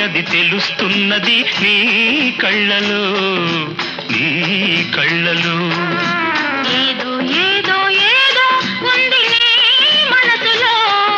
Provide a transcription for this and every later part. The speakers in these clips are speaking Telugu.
అది తెలుస్తున్నది నీ కళ్ళలో నీ కళ్ళలో ఏదో ఏదో ఏదో ఉంది నీ మనసులో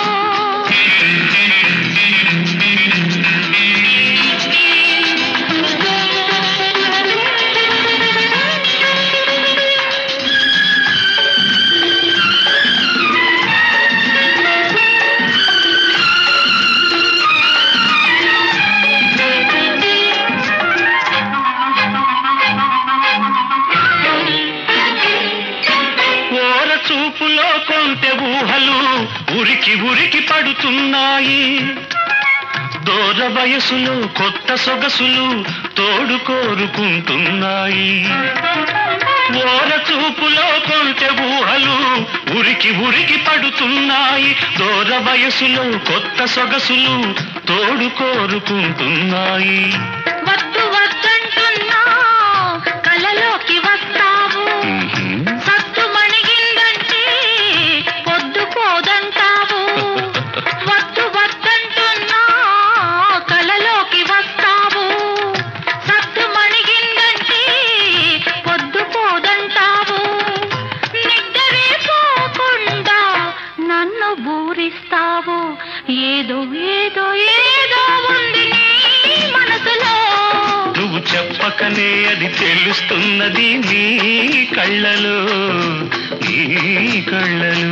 ఓర చూపులో కొంటె ఊహలు ఉరికి ఉరికి పడుతున్నాయి దూర వయసులో కొత్త సొగసులు తోడు కోరుకుంటున్నాయి ఓర చూపులో కొంటె ఊహలు ఉరికి ఉరికి పడుతున్నాయి దూర వయసులో కొత్త సొగసులు తోడు కోరుకుంటున్నాయి వద్దు వద్దంటున్నా కలలోకి వస్తావు సత్తు మణిగిందంటే పొద్దు పోదంటావు వద్దు వద్దంటున్నా కలలోకి వస్తావు సత్తు మణిగిందంటే పొద్దు పోదంటావు నిద్రే పోకుండా నన్ను బూరిస్తావు ఏదో ఏదో ఏదో ఉంది నీ మనసులో నువ్వు చెప్పకనే అది తెలుస్తున్నది నీ కళ్ళలో నీ కళ్ళలో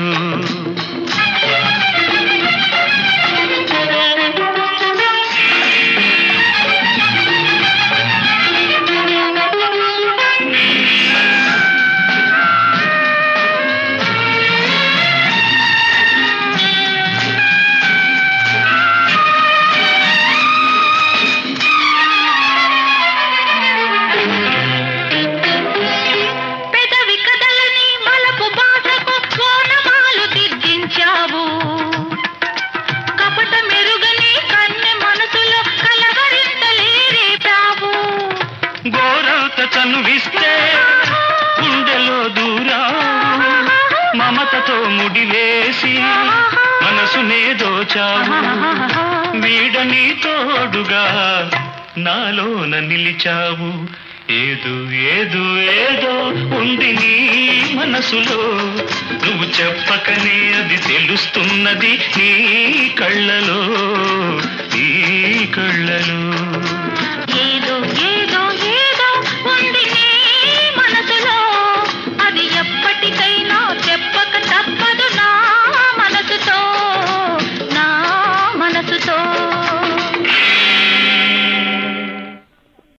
పెదవి కదలని మలపు బాధకు కోనమాలు దిద్దించావు కపట మెరుగని కన్నె మనసులో కలవరింతలే రేపావు గోరంత చనువిస్తే గుండెలో దూరా మమతతో ముడివేసి మనసునే దోచావు వీడని తోడుగా నాలోన నిలిచావు ఏదో ఏదో ఏదో ఉంది నీ మనసులో నువ్వు చెప్పకనే అది తెలుస్తున్నది నీ కళ్ళలో నీ కళ్ళలో